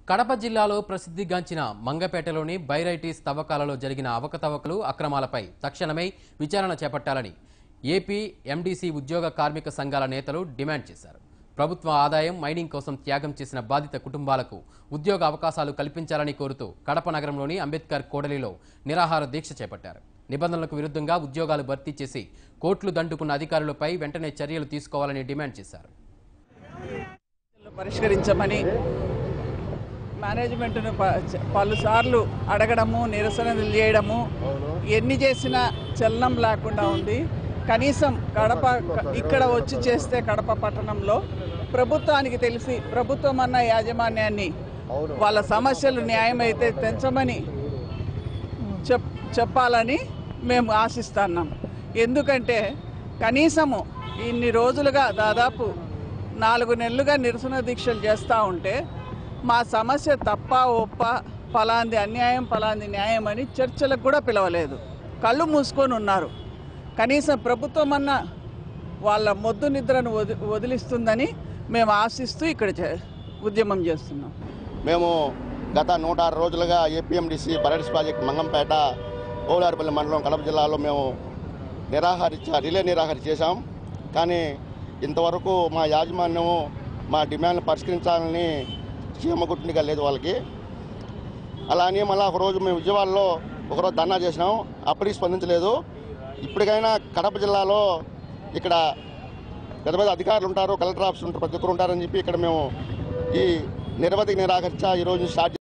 కడప జిల్లాలో ప్రసిద్ధిగాంచిన మంగపేటలోని బైరైటీస్ తవ్వకాలలో జరిగిన అవకతవకలు అక్రమాలపై తక్షణమే విచారణ చేపట్టాలని ఏపీ ఎండీసీ ఉద్యోగ కార్మిక సంఘాల నేతలు డిమాండ్ చేశారు ప్రభుత్వ ఆదాయం మైనింగ్ కోసం త్యాగం చేసిన బాధిత కుటుంబాలకు ఉద్యోగ అవకాశాలు కల్పించాలని కోరుతూ కడప నగరంలోని అంబేద్కర్ కోడలిలో నిరాహార దీక్ష చేపట్టారు నిబంధనలకు విరుద్ధంగా ఉద్యోగాలు భర్తీ చేసి కోట్లు దండుకున్న అధికారులపై వెంటనే చర్యలు తీసుకోవాలని డిమాండ్ చేశారు పరిష్కరించమని మేనేజ్మెంట్ను ప- చ- పలుసార్లు అడగడము నిరసనలు చేయడము ఎన్ని చేసినా చలనం లేకుండా ఉంది కనీసం కడప ఇక్కడ వచ్చి చేస్తే కడప పట్టణంలో ప్రభుత్వానికి తెలిసి ప్రభుత్వం అన్న యాజమాన్యాన్ని వాళ్ళ సమస్యలు న్యాయమైతే తెంచమని చెప్ చెప్పాలని మేము ఆశిస్తున్నాం ఎందుకంటే కనీసము ఇన్ని రోజులుగా దాదాపు నాలుగు నెలలుగా నిరసన దీక్షలు చేస్తూ ఉంటే మా సమస్య తప్ప ఒప్ప ఫలాంది అన్యాయం ఫలాంది న్యాయం అని చర్చలకు కూడా పిలవలేదు కళ్ళు మూసుకొని ఉన్నారు కనీసం ప్రభుత్వం అన్న వాళ్ళ మొద్దు నిద్రను వది వదిలిస్తుందని మేము ఆశిస్తూ ఇక్కడ చే- ఉద్యమం చేస్తున్నాం మేము గత నూట ఆరు రోజులుగా APMDC barytes project Mangampeta Olaripalli మండలం కడప జిల్లాలో మేము నిరాహరించ రిలే నిరాహార చేశాం కానీ ఇంతవరకు మా యాజమాన్యం మా డిమాండ్లు పరిష్కరించాలని చీమగుట్టునిగా లేదు వాళ్ళకి అలా అని మళ్ళీ ఒకరోజు మేము విజయవాడలో ఒకరోజు ధర్నా చేసినాం అప్పటికి స్పందించలేదు ఇప్పటికైనా కడప జిల్లాలో ఇక్కడ పెద్ద పెద్ద అధికారులు ఉంటారు కలెక్టర్ ఆఫీస్ ఉంటారు ప్రతి ఒక్కరు ఉంటారని చెప్పి ఇక్కడ మేము ఈ నిరవధిక నిరాకరించ ఈరోజు స్టార్ట్